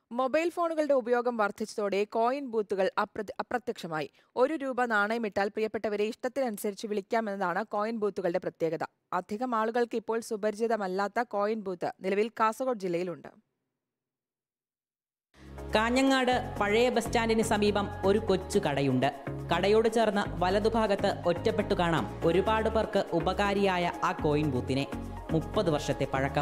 mobile ഫോണുകളുടെ ഉപയോഗം വർദ്ധിച്ചതോടെ കോയിൻ ബൂത്തുകൾ അപ്രത്യ- അപ്രത്യക്ഷമായി ഒരു രൂപ നാണയമിട്ടാൽ പ്രിയപ്പെട്ടവരെ ഇഷ്ടത്തിനനുസരിച്ച് വിളിക്കാമെന്നതാണ് കോയിൻ ബൂത്തുകളുടെ പ്രത്യേകത അധികം ആളുകൾക്ക് ഇപ്പോൾ സുപരിചിതമല്ലാത്ത കോയിൻ ബൂത്ത് നിലവിൽ കാസർഗോഡ് ജില്ലയിലുണ്ട് കാഞ്ഞങ്ങാട് പഴയ ബസ് സ്റ്റാൻഡിന് സമീപം ഒരു കൊച്ചു കടയുണ്ട് കടയോട് ചേർന്ന് വലതുഭാഗത്ത് ഒറ്റപ്പെട്ടു കാണാം ഒരുപാട് പേർക്ക് ഉപകാരിയായ ആ കോയിൻ ബൂത്തിനെ മുപ്പത് വർഷത്തെ പഴക്കം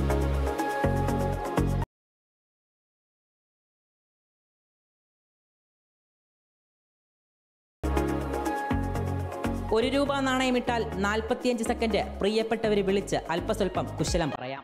ഒരു രൂപ നാണയമിട്ടാൽ നാൽപ്പത്തിയഞ്ച് സെക്കൻഡ് പ്രിയപ്പെട്ടവരെ വിളിച്ച് അല്പസ്വല്പം കുശലം പറയാം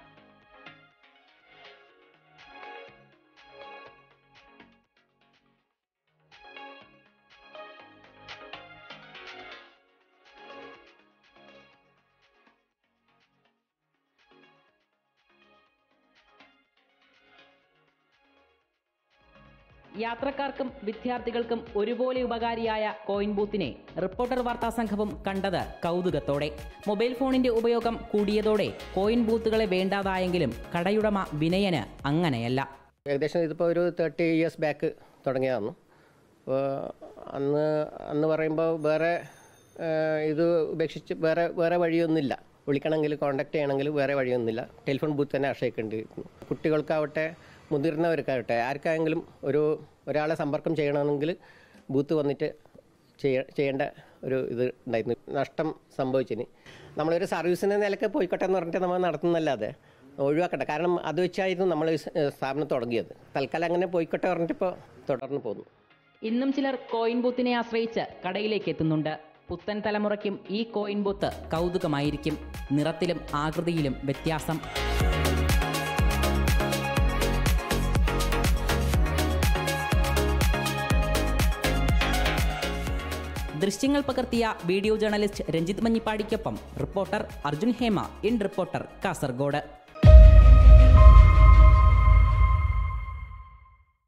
യാത്രക്കാർക്കും വിദ്യാർത്ഥികൾക്കും ഒരുപോലെ ഉപകാരിയായ കോയിൻ ബൂത്തിനെ റിപ്പോർട്ടർ വാർത്താ സംഘവും കണ്ടത് കൗതുകത്തോടെ മൊബൈൽ ഫോണിന്റെ ഉപയോഗം കൂടിയതോടെ കോയിൻ ബൂത്തുകളെ വേണ്ടാതായെങ്കിലും കടയുടമ വിനയന് അങ്ങനെയല്ല ഏകദേശം ഇതിപ്പോൾ ഒരു തേർട്ടി ഇയേഴ്സ് ബാക്ക് തുടങ്ങിയതാണ് അപ്പോൾ അന്ന് അന്ന് പറയുമ്പോൾ വേറെ ഏഹ്, ഇത് ഉപേക്ഷിച്ച് വേറെ വേറെ വഴിയൊന്നുമില്ല വിളിക്കണമെങ്കിൽ കോൺടാക്ട് ചെയ്യണമെങ്കിൽ വേറെ വഴിയൊന്നുമില്ല ടെലിഫോൺ ബൂത്ത് തന്നെ ആശ്രയിക്കേണ്ടിയിരുന്നു കുട്ടികൾക്കാവട്ടെ മുതിർന്നവർക്കാവട്ടെ ആർക്കായെങ്കിലും ഒരു ഒരാളെ സമ്പർക്കം ചെയ്യണമെങ്കിൽ ബൂത്ത് വന്നിട്ട് ചെയ്യ ചെയ്യേണ്ട ഒരു ഇത് ഉണ്ടായിരുന്നു നഷ്ടം സംഭവിച്ചിന് നമ്മളൊരു സർവീസിൻ്റെ നിലക്ക് പോയിക്കോട്ടെ എന്ന് പറഞ്ഞിട്ട് നമ്മൾ നടത്തുന്നല്ലാതെ ഒഴിവാക്കട്ടെ കാരണം അത് വെച്ചായിരുന്നു നമ്മൾ ഈ സ്- ഏഹ് സ്ഥാപനം തുടങ്ങിയത് തൽക്കാലം അങ്ങനെ പോയിക്കോട്ടെ പറഞ്ഞിട്ടിപ്പോൾ തുടർന്ന് പോകുന്നു ഇന്നും ചിലർ കോയിൻ ബൂത്തിനെ ആശ്രയിച്ച് കടയിലേക്ക് എത്തുന്നുണ്ട് പുത്തൻ തലമുറയ്ക്കും ഈ കോയിൻ ബൂത്ത് കൗതുകമായിരിക്കും നിറത്തിലും ആകൃതിയിലും വ്യത്യാസം ദൃശ്യങ്ങൾ പകർത്തിയ വീഡിയോ ജേർണലിസ്റ്റ് രഞ്ജിത്ത് മഞ്ഞിപ്പാടിക്കൊപ്പം reporter Arjun Hema in reporter Kasaragod